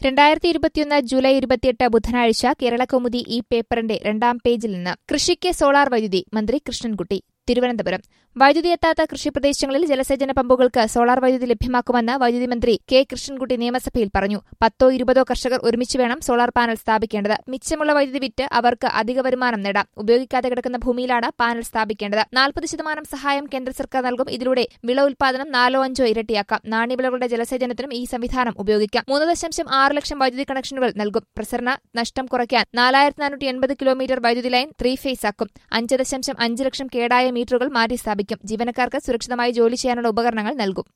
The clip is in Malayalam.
രണ്ടായിരത്തി ഇരുപത്തിയൊന്ന് ജൂലൈ ഇരുപത്തിയെട്ട് ബുധനാഴ്ച കേരളകൗമുദി ഈ പേപ്പറിന്റെ രണ്ടാം പേജിൽ നിന്ന് കൃഷിക്ക് സോളാർ വൈദ്യുതി മന്ത്രി കൃഷ്ണൻകുട്ടി തിരുവനന്തപുരം വൈദ്യുതി എത്താത്ത കൃഷിപ്രദേശങ്ങളിൽ ജലസേചന പമ്പുകൾക്ക് സോളാർ വൈദ്യുതി ലഭ്യമാക്കുമെന്ന് വൈദ്യുതി മന്ത്രി കെ കൃഷ്ണൻകുട്ടി നിയമസഭയിൽ പറഞ്ഞു പത്തോ ഇരുപതോ കർഷകർ ഒരുമിച്ച് വേണം സോളാർ പാനൽ സ്ഥാപിക്കേണ്ടത് മിച്ചമുള്ള വൈദ്യുതി വിറ്റ് അവർക്ക് അധിക വരുമാനം നേടാം ഉപയോഗിക്കാതെ കിടക്കുന്ന ഭൂമിയിലാണ് പാനൽ സ്ഥാപിക്കേണ്ടത് നാൽപ്പത് ശതമാനം സഹായം കേന്ദ്ര സർക്കാർ നൽകും ഇതിലൂടെ വിള ഉൽപാദനം നാലോ അഞ്ചോ ഇരട്ടിയാക്കാം നാണ്യവിളകളുടെ ജലസേചനത്തിനും ഈ സംവിധാനം ഉപയോഗിക്കാം മൂന്ന് ദശാംശം ആറ് ലക്ഷം വൈദ്യുതി കണക്ഷനുകൾ നൽകും പ്രസരണ നഷ്ടം കുറയ്ക്കാൻ നാലായിരത്തി നാനൂറ്റി എൺപത് കിലോമീറ്റർ വൈദ്യുതി ലൈൻ ത്രീ ഫേസ് ആക്കും അഞ്ച് ദശാംശം അഞ്ച് ലക്ഷം കേടായ മീറ്ററുകൾ മാറ്റി സ്ഥാപിക്കും ജീവനക്കാർക്ക് സുരക്ഷിതമായി ജോലി ചെയ്യാനുള്ള ഉപകരണങ്ങൾ നൽകും